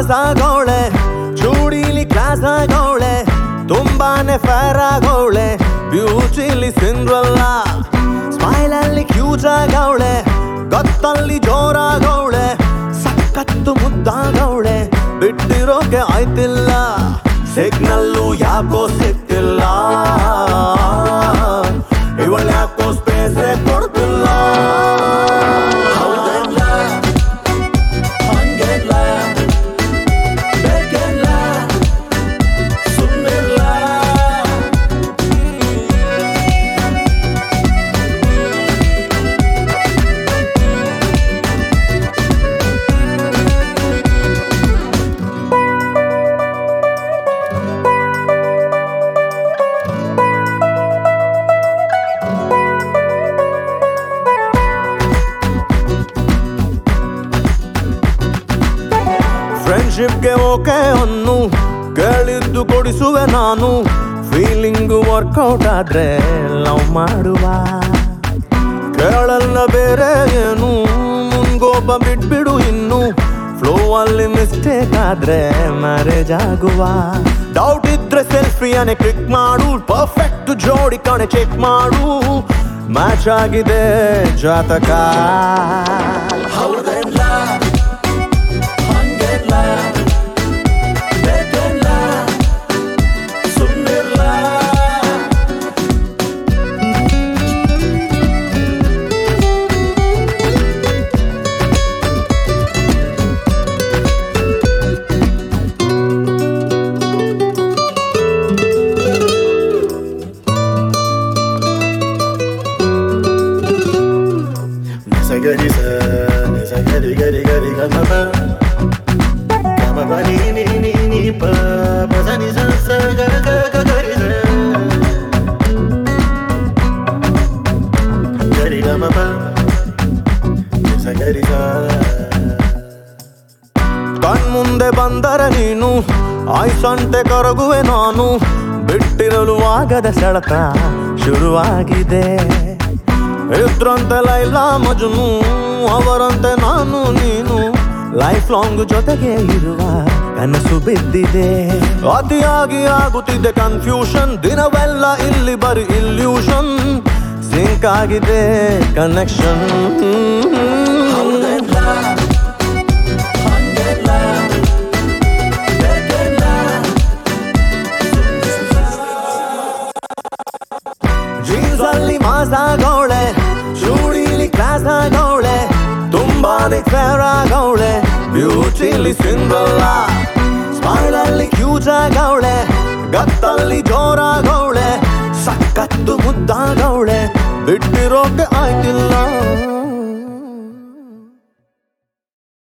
Mass ಆಗವಳೆ ಚೂಡಿಲಿ class ಆಗವಳೆ ತುಂಬಾನೇ ಫೇರ್ ಆಗವಳೆ ಬ್ಯೂಟಿಲಿ ಸಿಂಡ್ರಲ್ಲ ಸ್ಮೈಲ್ ಅಲ್ಲಿ ಕ್ಯೂಟ್ ಆಗವಳೆ ಗತ್ತಲ್ಲಿ ಜೋರಾಗವಳೆ ಸಖತ್ತು ಮುದ್ದಾಗವಳೆ ಬಿಟ್ಟಿರೋಕೆ ಆಯ್ತಿಲ್ಲ ಸಿಗ್ನಲ್ಲು ಯಾಕೋ ಸಿಗ್ತಿಲ್ಲ ಇವಳ ಯಾಕೋ ಸ್ಪೇಸ್ ಕೊಡ್ತಿಲ್ಲ ಹೌದಲ್ಲ ಹಂಗೆಲ್ಲ ಬೇಕೆಲ್ಲ ಸುಮ್ಮನಿಲ್ಲ ಫ್ರೆಂಡ್ಶಿಪ್ಗೆ ಓಕೆ ಅನ್ನು ಕೇಳಿದ್ದು ಕೊಡಿಸುವೆ ನಾನು ಫೀಲಿಂಗ್ ವರ್ಕೌಟ್ ಆದ್ರೆ ಲವ್ ಮಾಡುವ ಕೇಳಲ್ಲ ಬೇರೆ ಏನು ಮುಂಗೋಪ ಬಿಟ್ಬಿಡು ಇನ್ನು ಫ್ಲೋ ಅಲ್ಲಿ ಮಿಸ್ಟೇಕ್ ಆದ್ರೆ ಮ್ಯಾರೇಜ್ ಆಗುವ ಡೌಟ್ ಇದ್ರೆ ಸೆಲ್ಫಿಯನ್ನೇ ಕ್ಲಿಕ್ ಮಾಡು ಪರ್ಫೆಕ್ಟ್ ಜೋಡಿ ಕಣೆ ಚೆಕ್ ಮಾಡು ಮ್ಯಾಚ್ ಆಗಿದೆ ಜಾತಕ ಹೌದಲ್ಲ ಹಂಗೆಲ್ಲ ಬೇಕೆಲ್ಲ ಸುಮ್ಮನಿಲ್ಲ Nisagari sa, nisagari gari gari gama ba. Gama ba ni ni ni ni pa, pa sa ni sa sa ga ga ga gari sa. Gari gama ba, nisagari sa. ಕಣ್ಮುಂದೆ ಬಂದರೆ ನೀನು ಆಯ್ಸಂಟೆ ಕರಗುವೆ ನಾನು ಬಿಟ್ಟಿರಲು ಆಗದ ಸೆಳೆತ ಶುರುವಾಗಿದೆ ಇದ್ರಂತೆ ಲೈಲ ಮಜನು ಅವರಂತೆ ನಾನು ನೀನು ಲೈಫ್ ಲಾಂಗ್ ಜೊತೆಗೆ ಇರುವ ಕನಸು ಬಿದ್ದಿದೆ ಅತಿಯಾಗಿ ಆಗುತ್ತಿದೆ ಕನ್ಫ್ಯೂಷನ್ ದಿನವೆಲ್ಲ ಇಲ್ಲಿ ಬರೀ ಇಲ್ಯೂಷನ್ ಸಿಂಕ್ ಆಗಿದೆ ಕನೆಕ್ಷನ್ ಜೀನ್ಸ್ ಅಲ್ಲಿ ಮಾಸ್ ಆಗವಳೆ ಚೂಡಿಲಿ ಕ್ಲಾಸ್ ಆಗವಳೆ ತುಂಬಾನೇ ಫೇರ್ ಆಗವಳೆ ಬ್ಯೂಟಿಲಿ ಸಿಂಬಲ್ಲ ಸ್ಮೈಲ್ ಅಲ್ಲಿ ಕ್ಯೂಟ್ ಆಗವಳೆ ಗತ್ತಲ್ಲಿ ಜೋರಾಗವಳೆ ಸಖತ್ತು ಮುದ್ದಾಗವಳೆ ಬಿಟ್ಟಿರೋಕೆ ಆಯ್ತಿಲ್ಲ